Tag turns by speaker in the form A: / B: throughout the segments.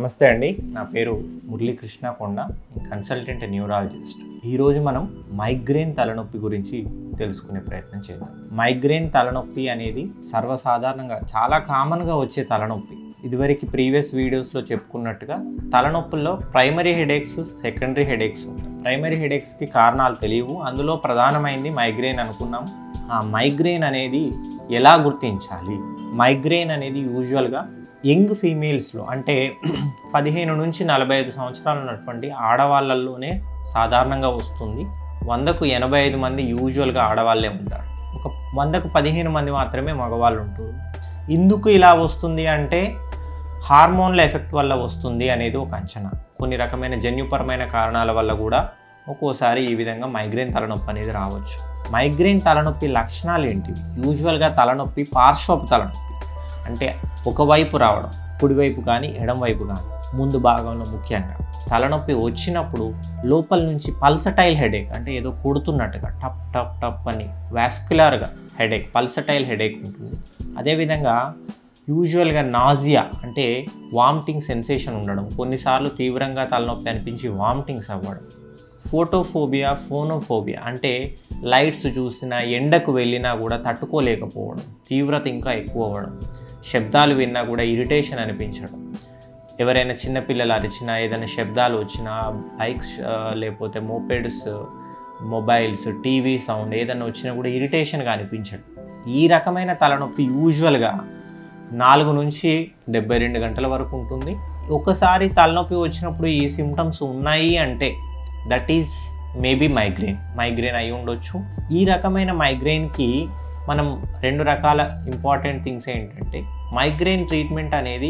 A: నమస్తే అండి నా పేరు మురళీకృష్ణ కొండ నేను కన్సల్టెంట్ న్యూరాలజిస్ట్ ఈరోజు మనం మైగ్రేన్ తలనొప్పి గురించి తెలుసుకునే ప్రయత్నం చేద్దాం మైగ్రేన్ తలనొప్పి అనేది సర్వసాధారణంగా చాలా కామన్గా వచ్చే తలనొప్పి ఇదివరకు ప్రీవియస్ వీడియోస్లో చెప్పుకున్నట్టుగా తలనొప్పుల్లో ప్రైమరీ హెడేక్స్ సెకండరీ హెడేక్స్ ఉంటాయి ప్రైమరీ హెడేక్స్కి కారణాలు తెలియవు అందులో ప్రధానమైంది మైగ్రేన్ అనుకున్నాం ఆ మైగ్రేన్ అనేది ఎలా గుర్తించాలి మైగ్రేన్ అనేది యూజువల్గా యంగ్ ఫీమేల్స్లో అంటే పదిహేను నుంచి నలభై ఐదు సంవత్సరాలు ఉన్నటువంటి ఆడవాళ్ళల్లోనే సాధారణంగా వస్తుంది వందకు ఎనభై ఐదు మంది యూజువల్గా ఆడవాళ్ళే ఉంటారు ఒక వందకు పదిహేను మంది మాత్రమే మగవాళ్ళు ఉంటారు ఎందుకు ఇలా వస్తుంది అంటే హార్మోన్ల ఎఫెక్ట్ వల్ల వస్తుంది అనేది ఒక అంచనా కొన్ని రకమైన జన్యుపరమైన కారణాల వల్ల కూడా ఒక్కోసారి ఈ విధంగా మైగ్రేన్ తలనొప్పి అనేది రావచ్చు మైగ్రేన్ తలనొప్పి లక్షణాలు ఏంటివి యూజువల్గా తలనొప్పి పార్శ్వపు తలనొప్పి అంటే ఒకవైపు రావడం కుడివైపు కానీ ఎడం వైపు కానీ ముందు భాగంలో ముఖ్యంగా తలనొప్పి వచ్చినప్పుడు లోపల నుంచి పల్సటైల్ హెడేక్ అంటే ఏదో కొడుతున్నట్టుగా టప్ టప్ టప్ అని వాస్కులర్గా హెడేక్ పల్సటైల్ హెడేక్ ఉంటుంది అదేవిధంగా యూజువల్గా నాజియా అంటే వామిటింగ్ సెన్సేషన్ ఉండడం కొన్నిసార్లు తీవ్రంగా తలనొప్పి అనిపించి వామిటింగ్స్ అవ్వడం ఫోటోఫోబియా ఫోనోఫోబియా అంటే లైట్స్ చూసినా ఎండకు వెళ్ళినా కూడా తట్టుకోలేకపోవడం తీవ్రత ఇంకా ఎక్కువ అవ్వడం శబ్దాలు విన్నా కూడా ఇరిటేషన్ అనిపించడం ఎవరైనా చిన్నపిల్లలు అరిచినా ఏదైనా శబ్దాలు వచ్చినా బైక్స్ లేకపోతే మోపెడ్స్ మొబైల్స్ టీవీ సౌండ్ ఏదైనా వచ్చినా కూడా ఇరిటేషన్గా అనిపించడం ఈ రకమైన తలనొప్పి యూజువల్గా నాలుగు నుంచి డెబ్బై రెండు గంటల వరకు ఉంటుంది ఒకసారి తలనొప్పి వచ్చినప్పుడు ఈ సిమ్టమ్స్ ఉన్నాయి అంటే that is maybe migraine migraine అయి ఉండొచ్చు ఈ రకమైన మైగ్రేన్కి మనం రెండు రకాల ఇంపార్టెంట్ థింగ్స్ ఏంటంటే మైగ్రేన్ ట్రీట్మెంట్ అనేది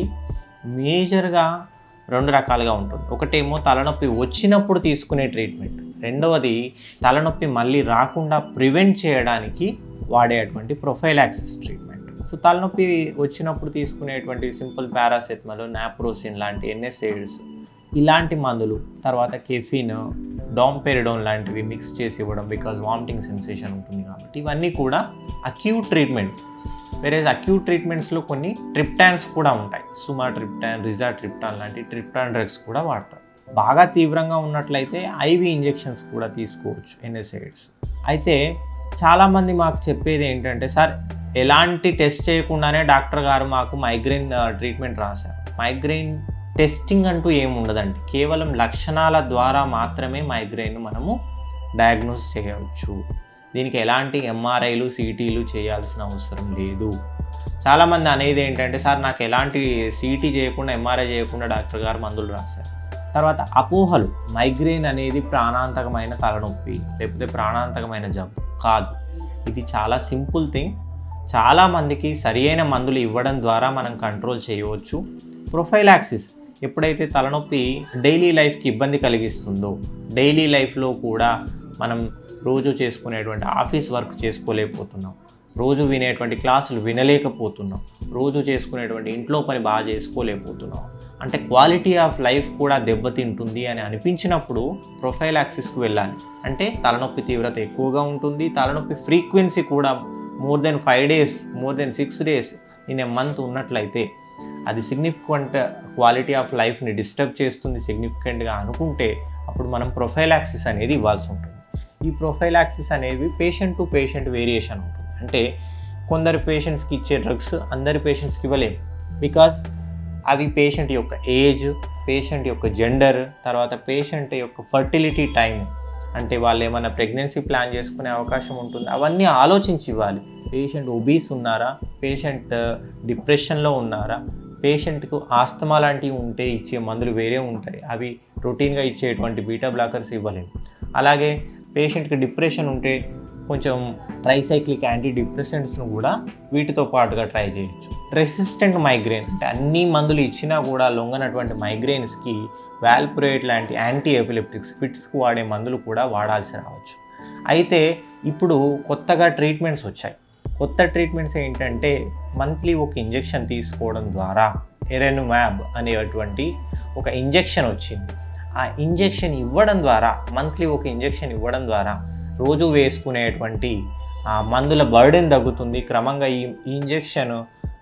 A: మేజర్గా రెండు రకాలుగా ఉంటుంది ఒకటేమో తలనొప్పి వచ్చినప్పుడు తీసుకునే ట్రీట్మెంట్ రెండవది తలనొప్పి మళ్ళీ రాకుండా ప్రివెంట్ చేయడానికి వాడేటువంటి ప్రొఫైలాక్సిస్ ట్రీట్మెంట్ సో తలనొప్పి వచ్చినప్పుడు తీసుకునేటువంటి సింపుల్ పారాసెటమాల్ నాప్రోసిన్ లాంటి ఎన్ఎస్ఏడ్స్ ఇలాంటి మందులు తర్వాత కెఫిన్ డాంపెరిడోన్ లాంటివి మిక్స్ చేసి ఇవ్వడం బికాజ్ వామిటింగ్ సెన్సేషన్ ఉంటుంది కాబట్టి ఇవన్నీ కూడా అక్యూట్ ట్రీట్మెంట్ వేరే అక్యూట్ ట్రీట్మెంట్స్లో కొన్ని ట్రిప్టాన్స్ కూడా ఉంటాయి సుమా ట్రిప్టాన్ రిజా ట్రిప్టాన్ లాంటి ట్రిప్టాన్ డ్రగ్స్ కూడా వాడతారు బాగా తీవ్రంగా ఉన్నట్లయితే ఐవి ఇంజెక్షన్స్ కూడా తీసుకోవచ్చు ఎన్ఎస్ఐడ్స్ అయితే చాలామంది మాకు చెప్పేది ఏంటంటే సార్ ఎలాంటి టెస్ట్ చేయకుండానే డాక్టర్ గారు మాకు మైగ్రేన్ ట్రీట్మెంట్ రాశారు మైగ్రేన్ టెస్టింగ్ అంటూ ఏముండదండి కేవలం లక్షణాల ద్వారా మాత్రమే మైగ్రేన్ మనము డయాగ్నోస్ చేయవచ్చు దీనికి ఎలాంటి ఎంఆర్ఐలు సిటీలు చేయాల్సిన అవసరం లేదు చాలామంది అనేది ఏంటంటే సార్ నాకు ఎలాంటి సిటీ చేయకుండా ఎంఆర్ఐ చేయకుండా డాక్టర్ గారు మందులు రాశారు తర్వాత అపోహలు మైగ్రేన్ అనేది ప్రాణాంతకమైన తలనొప్పి లేకపోతే ప్రాణాంతకమైన జబ్బు కాదు ఇది చాలా సింపుల్ థింగ్ చాలామందికి సరి అయిన మందులు ఇవ్వడం ద్వారా మనం కంట్రోల్ చేయవచ్చు ప్రొఫైలాక్సిస్ ఎప్పుడైతే తలనొప్పి డైలీ లైఫ్కి ఇబ్బంది కలిగిస్తుందో డైలీ లైఫ్లో కూడా మనం రోజు చేసుకునేటువంటి ఆఫీస్ వర్క్ చేసుకోలేకపోతున్నాం రోజు వినేటువంటి క్లాసులు వినలేకపోతున్నాం రోజు చేసుకునేటువంటి ఇంట్లో పని బాగా చేసుకోలేకపోతున్నాం అంటే క్వాలిటీ ఆఫ్ లైఫ్ కూడా దెబ్బతింటుంది అని అనిపించినప్పుడు ప్రొఫైల్ యాక్సిస్కి వెళ్ళాలి అంటే తలనొప్పి తీవ్రత ఎక్కువగా ఉంటుంది తలనొప్పి ఫ్రీక్వెన్సీ కూడా more than five days more than six days in a month ఉన్నట్లయితే అది సిగ్నిఫికెంట్ క్వాలిటీ ఆఫ్ లైఫ్ని డిస్టర్బ్ చేస్తుంది సిగ్నిఫికెంట్గా అనుకుంటే అప్పుడు మనం ప్రొఫైలాక్సిస్ అనేది ఇవ్వాల్సి ఉంటుంది ఈ ప్రొఫైలాక్సిస్ అనేవి పేషెంట్ టు పేషెంట్ వేరియేషన్ ఉంటుంది అంటే కొందరు పేషెంట్స్కి ఇచ్చే డ్రగ్స్ అందరి పేషెంట్స్కి ఇవ్వలేము బికాజ్ అవి పేషెంట్ యొక్క ఏజ్ పేషెంట్ యొక్క జెండర్ తర్వాత పేషెంట్ యొక్క ఫర్టిలిటీ టైం అంటే వాళ్ళు ఏమైనా ప్రెగ్నెన్సీ ప్లాన్ చేసుకునే అవకాశం ఉంటుంది అవన్నీ ఆలోచించి ఇవ్వాలి పేషెంట్ ఒబీస్ ఉన్నారా పేషెంట్ డిప్రెషన్లో ఉన్నారా పేషెంట్కు ఆస్తమా లాంటివి ఉంటే ఇచ్చే మందులు వేరే ఉంటాయి అవి రొటీన్గా ఇచ్చేటువంటి బీటా బ్లాకర్స్ ఇవ్వలేము అలాగే పేషెంట్కి డిప్రెషన్ ఉంటే కొంచెం ట్రైసైక్లిక్ యాంటీ డిప్రెసెంట్స్ను కూడా వీటితో పాటుగా ట్రై చేయొచ్చు రెసిస్టెంట్ మైగ్రేన్ అంటే అన్ని మందులు ఇచ్చినా కూడా లొంగనటువంటి మైగ్రేన్స్కి వాల్పురేట్ లాంటి యాంటీ ఎపిలెప్టిక్స్ ఫిట్స్కి వాడే మందులు కూడా వాడాల్సి రావచ్చు అయితే ఇప్పుడు కొత్తగా ట్రీట్మెంట్స్ వచ్చాయి కొత్త ట్రీట్మెంట్స్ ఏంటంటే మంత్లీ ఒక ఇంజెక్షన్ తీసుకోవడం ద్వారా ఎరెనుమ్యాబ్ అనేటువంటి ఒక ఇంజెక్షన్ వచ్చింది ఆ ఇంజెక్షన్ ఇవ్వడం ద్వారా మంత్లీ ఒక ఇంజెక్షన్ ఇవ్వడం ద్వారా రోజు వేసుకునేటువంటి ఆ మందుల బర్డెన్ తగ్గుతుంది క్రమంగా ఈ ఇంజెక్షన్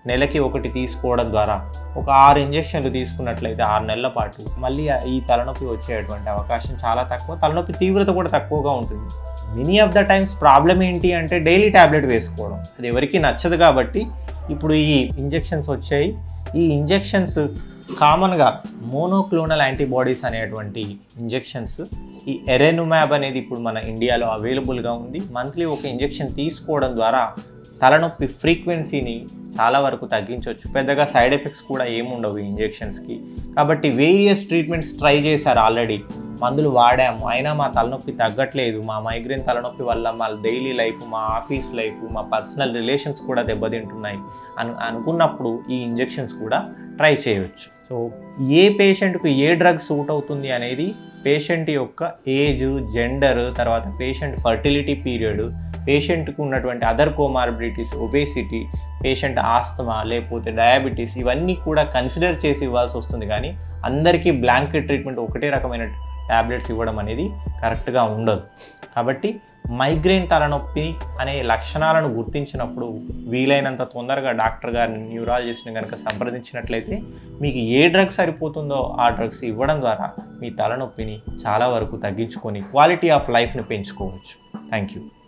A: నెలకి ఒకటి తీసుకోవడం ద్వారా ఒక ఆరు ఇంజెక్షన్లు తీసుకున్నట్లయితే ఆరు నెలల పాటు మళ్ళీ ఈ తలనొప్పి వచ్చేటువంటి అవకాశం చాలా తక్కువ తలనొప్పి తీవ్రత కూడా తక్కువగా ఉంటుంది many of the times problem ఏంటి అంటే డైలీ ట్యాబ్లెట్ వేసుకోవడం అది ఎవరికి నచ్చదు కాబట్టి ఇప్పుడు ఈ ఇంజెక్షన్స్ వచ్చాయి ఈ ఇంజెక్షన్స్ కామన్గా మోనోక్లోనల్ యాంటీబాడీస్ అనేటువంటి ఇంజెక్షన్స్ ఈ ఎరెనుమ్యాబ్ అనేది ఇప్పుడు మన ఇండియాలో అవైలబుల్గా ఉంది మంత్లీ ఒక ఇంజెక్షన్ తీసుకోవడం ద్వారా తలనొప్పి ఫ్రీక్వెన్సీని చాలా వరకు తగ్గించవచ్చు పెద్దగా సైడ్ ఎఫెక్ట్స్ కూడా ఏముండవు ఈ ఇంజెక్షన్స్కి కాబట్టి వేరియస్ ట్రీట్మెంట్స్ ట్రై చేశారు ఆల్రెడీ మందులు వాడాము అయినా మా తలనొప్పి తగ్గట్లేదు మా మైగ్రేన్ తలనొప్పి వల్ల మా డైలీ లైఫ్ మా ఆఫీస్ లైఫ్ మా పర్సనల్ రిలేషన్స్ కూడా దెబ్బతింటున్నాయి అను అనుకున్నప్పుడు ఈ ఇంజెక్షన్స్ కూడా ట్రై చేయవచ్చు సో ఏ పేషెంట్కు ఏ డ్రగ్ సూట్ అవుతుంది అనేది పేషెంట్ యొక్క ఏజ్ జెండర్ తర్వాత పేషెంట్ ఫర్టిలిటీ పీరియడ్ పేషెంట్కు ఉన్నటువంటి other comorbidities obesity patient asthma లేకపోతే డయాబెటీస్ ఇవన్నీ కూడా కన్సిడర్ చేసి ఇవ్వాల్సి వస్తుంది కానీ అందరికీ బ్లాంకెట్ ట్రీట్మెంట్ ఒకటే రకమైన ట్యాబ్లెట్స్ ఇవ్వడం అనేది కరెక్ట్గా ఉండదు కాబట్టి మైగ్రేన్ తలనొప్పి అనే లక్షణాలను గుర్తించినప్పుడు వీలైనంత తొందరగా డాక్టర్ గారిని న్యూరాలజిస్ట్ని కనుక సంప్రదించినట్లయితే మీకు ఏ డ్రగ్ సరిపోతుందో ఆ డ్రగ్స్ ఇవ్వడం ద్వారా మీ తలనొప్పిని చాలా వరకు తగ్గించుకొని క్వాలిటీ ఆఫ్ లైఫ్ని పెంచుకోవచ్చు థ్యాంక్ యూ